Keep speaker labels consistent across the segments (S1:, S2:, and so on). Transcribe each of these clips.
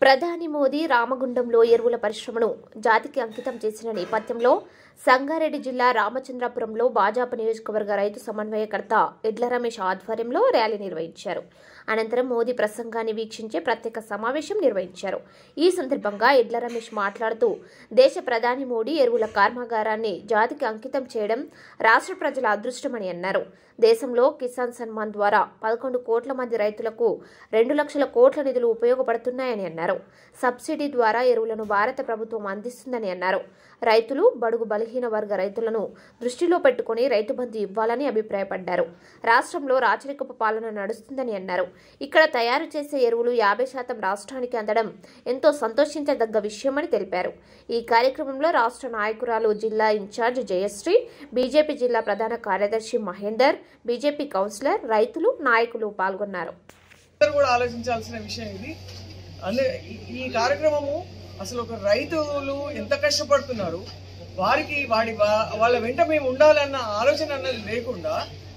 S1: ప్రధాని మోదీ రామగుండంలో ఎరువుల పరిశ్రమను జాతికి అంకితం చేసిన నేపథ్యంలో సంగారెడ్డి జిల్లా రామచంద్రాపురంలో భాజపా నియోజకవర్గ రైతు సమన్వయకర్త ఎడ్ల రమేష్ ఆధ్వర్యంలో ర్యాలీ నిర్వహించారు అనంతరం మోదీ ప్రసంగాన్ని వీక్షించే ప్రత్యేక సమావేశం నిర్వహించారు ఈ సందర్భంగా ఎడ్ల రమేష్ మాట్లాడుతూ దేశ ప్రధాని మోడీ ఎరువుల కర్మాగారాన్ని జాతికి అంకితం చేయడం రాష్ట్ర ప్రజల అదృష్టమని అన్నారు దేశంలో కిసాన్ సన్మాన్ ద్వారా పదకొండు కోట్ల మంది రైతులకు రెండు లక్షల కోట్ల నిధులు ఉపయోగపడుతున్నాయని అన్నారు సబ్సిడీ ద్వారా ఎరువులను భారత ప్రభుత్వం అందిస్తుందని అన్నారు రైతులు బడుగు బలహీన వర్గ రైతులను దృష్టిలో పెట్టుకుని రైతు బంధు ఇవ్వాలని అభిప్రాయపడ్డారు రాష్ట్రంలో రాచరికపు పాలన నడుస్తుందని అన్నారు ఇక్కడ తయారు చేసే ఎరువులు యాభై శాతం రాష్ట్రానికి అందడం ఎంతో సంతోషించదగ్గ విషయమని తెలిపారు ఈ కార్యక్రమంలో రాష్ట్ర నాయకురాలు జిల్లా ఇన్ఛార్జ్ జయశ్రీ బీజేపీ జిల్లా ప్రధాన కార్యదర్శి మహేందర్ బీజేపీ కౌన్సిలర్ రైతులు నాయకులు పాల్గొన్నారు
S2: అందరూ కూడా ఆలోచించాల్సిన విషయం ఇది అంటే ఈ- ఈ కార్యక్రమము అసలు ఒక రైతులు ఎంత కష్టపడుతున్నారు వారికి వాడి వా- వాళ్ళ వెంట మేము ఉండాలన్న ఆలోచన అన్నది లేకుండా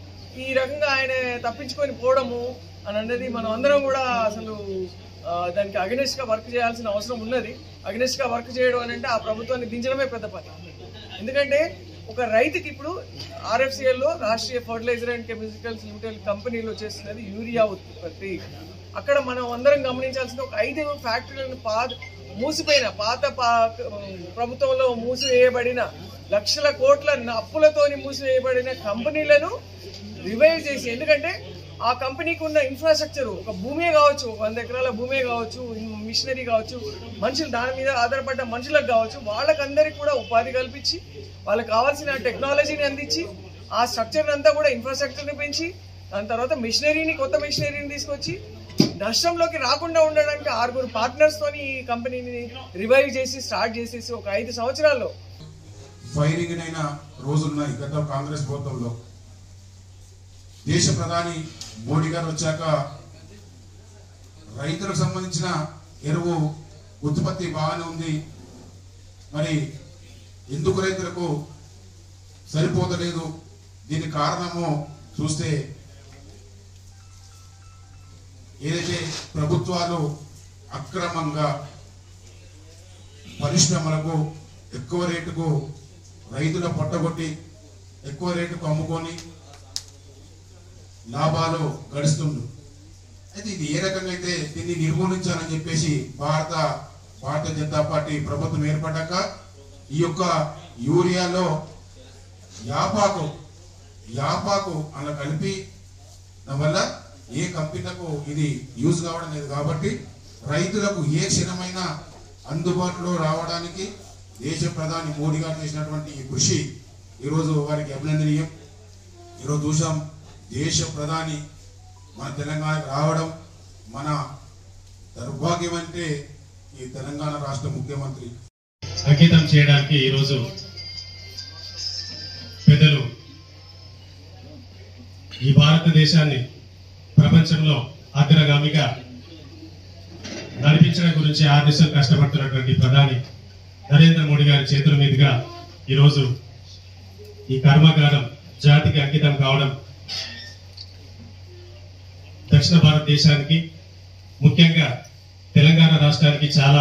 S2: ఈ రకంగా ఆయన తప్పించుకొని పోవడము అని అన్నది మనం అందరం కూడా అసలు ఆ, దానికి అగనెస్ట్ గా వర్క్ చేయాల్సిన అవసరం ఉన్నది అగనెస్ట్ గా వర్క్ చేయడం అని అంటే ఆ ప్రభుత్వాన్ని దించడమే పెద్ద పని ఎందుకంటే ఒక రైతుకి ఇప్పుడు RFCL లో Rashtriya fertilizer and chemicals limited కంపెనీలో చేస్తున్నది యూరియా ఉత్పత్తి అక్కడ మనం అందరం గమనించాల్సిన ఒక ఐదు ఫ్యాక్టరీలను పాత మూసిపోయిన పాత పా- ప్రభుత్వంలో మూసివేయబడిన లక్షల కోట్ల అప్పులతోని మూసివేయబడిన కంపెనీలను రివైవ్ చేసి ఎందుకంటే ఆ కంపెనీకి ఉన్న ఇన్ఫ్రాస్ట్రక్చర్ ఒక భూమే కావచ్చు ఒక వంద ఎకరాల భూమే కావచ్చు మిషనరీ కావచ్చు మనుషులు దాని మీద ఆధారపడ్డ మనుషులకు కావచ్చు వాళ్ళకందరికి కూడా ఉపాధి కల్పించి వాళ్ళకి కావాల్సిన టెక్నాలజీని అందించి ఆ స్ట్రక్చర్ అంతా కూడా ఇన్ఫ్రాస్ట్రక్చర్ని పెంచి దాని తర్వాత మిషనరీని కొత్త మిషనరీని తీసుకొచ్చి నష్టంలోకి రాకుండా ఉండడానికి ఆరుగురు పార్ట్నర్స్ తోని ఈ కంపెనీని రివైవ్ చేసి స్టార్ట్ చేసేసి ఒక ఐదు సంవత్సరాల్లో
S3: ఫైరింగ్ అయిన రోజులున్నాయి గత కాంగ్రెస్ ప్రభుత్వంలో దేశ ప్రధాని మోడీ గారు వచ్చాక రైతులకు సంబంధించిన ఎరువు ఉత్పత్తి బాగానే ఉంది మరి ఎందుకు రైతులకు సరిపోతలేదు దీనికి కారణము చూస్తే ఏదైతే ప్రభుత్వాలు అక్రమంగా పరిశ్రమలకు ఎక్కువ రేటుకు రైతుల పొట్టగొట్టి ఎక్కువ రేటుకు అమ్ముకొని లాభాలు గడుస్తుండ్రు అయితే ఇది ఏ రకంగా అయితే దీన్ని నిర్మూలించాలని చెప్పేసి భారత భారతీయ జనతా పార్టీ ప్రభుత్వం ఏర్పడ్డాక ఈ యొక్క యూరియాలో యాపాకు యాపాకు అలా కలిపి దానివల్ల ఏ కంపెనీలకు ఇది యూజ్ కావడం లేదు కాబట్టి రైతులకు ఏ క్షణమైనా అందుబాటులో రావడానికి దేశ ప్రధాని మోడీ గారు చేసినటువంటి ఈ కృషి ఈరోజు వారికి అభినందనీయం ఈరోజు చూసాం దేశ ప్రధాని మన తెలంగాణకు రావడం మన దౌర్భాగ్యం అంటే ఈ తెలంగాణ రాష్ట్ర ముఖ్యమంత్రి
S4: అంకితం చేయడానికి ఈరోజు పెద్దలు ఈ భారతదేశాన్ని ప్రపంచంలో అగ్రగామిగా నడిపించడం గురించి ఆదేశం కష్టపడుతున్నటువంటి ప్రధాని నరేంద్ర మోడీ గారి చేతుల మీదుగా ఈరోజు ఈ కర్మాగారం జాతికి అంకితం కావడం దక్షిణ భారతదేశానికి ముఖ్యంగా తెలంగాణ రాష్ట్రానికి చాలా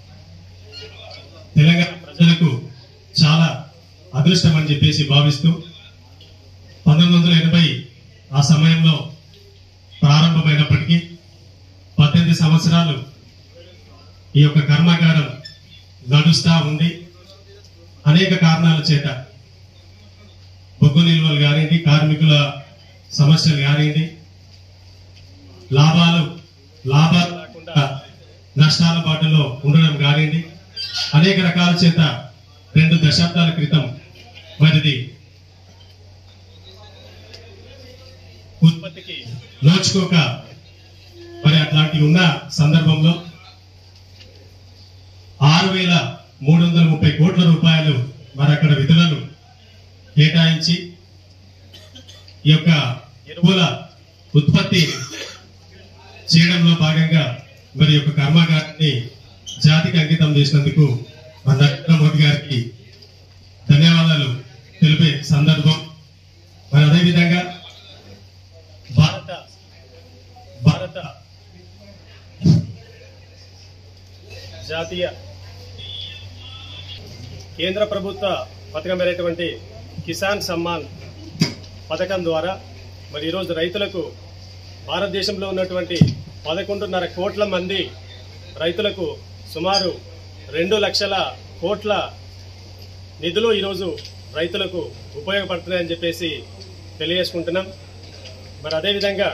S4: తెలంగాణ ప్రజలకు చాలా అదృష్టం అని చెప్పేసి భావిస్తూ పంతొమ్మిది వందల ఎనభై ఆ సమయంలో ప్రారంభమైనప్పటికీ పద్దెనిమిది సంవత్సరాలు ఈ యొక్క కర్మాగారం నడుస్తా ఉంది అనేక కారణాల చేత బొగ్గు నిల్వలు కానివ్వండి కార్మికుల సమస్యలు కానివ్వండి లాభాలు లాభాలు లేకుండా నష్టాల బాటలో ఉండడం కానివ్వండి అనేక రకాల చేత రెండు దశాబ్దాల క్రితం మరిది ఉత్పత్తికి నోచుకోక మరి అట్లాంటి ఉన్న సందర్భంలో ఆరు వేల మూడు వందల ముప్పై కోట్ల రూపాయలు మరి అక్కడ విధులను కేటాయించి ఈ యొక్క ఎరువుల ఉత్పత్తి చేయడంలో భాగంగా మరి యొక్క కర్మాగారాన్ని జాతికి అంకితం చేసినందుకు మన నరేంద్ర మోదీ గారికి ధన్యవాదాలు తెలిపే సందర్భం మరి అదేవిధంగా భారత భారత
S5: జాతీయ కేంద్ర ప్రభుత్వ పథకమైనటువంటి కిసాన్ సమ్మాన్ పథకం ద్వారా మరి ఈరోజు రైతులకు భారతదేశంలో ఉన్నటువంటి పదకొండున్నర కోట్ల మంది రైతులకు సుమారు రెండు లక్షల కోట్ల నిధులు ఈరోజు రైతులకు ఉపయోగపడుతున్నాయని చెప్పేసి తెలియజేసుకుంటున్నాం మరి అదేవిధంగా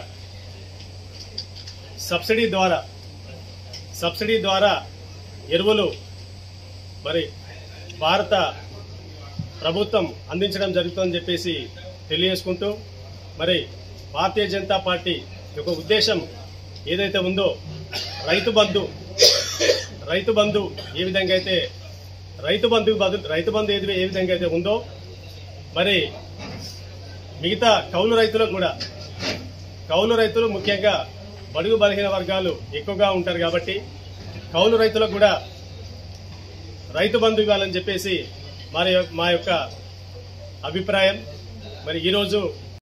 S5: సబ్సిడీ ద్వారా సబ్సిడీ ద్వారా ఎరువులు మరి భారత ప్రభుత్వం అందించడం జరుగుతుందని చెప్పేసి తెలియజేసుకుంటూ మరి భారతీయ జనతా పార్టీ యొక్క ఉద్దేశం ఏదైతే ఉందో రైతు బంధు రైతు బంధు ఏ విధంగా అయితే రైతు బంధు బదులు రైతు బంధు ఏది ఏ విధంగా అయితే ఉందో మరి మిగతా కౌలు రైతులకు కూడా కౌలు రైతులు ముఖ్యంగా బడుగు బలహీన వర్గాలు ఎక్కువగా ఉంటారు కాబట్టి కౌలు రైతులకు కూడా రైతు బంధు ఇవ్వాలని చెప్పేసి మరి యొ- మా యొక్క అభిప్రాయం మరి ఈరోజు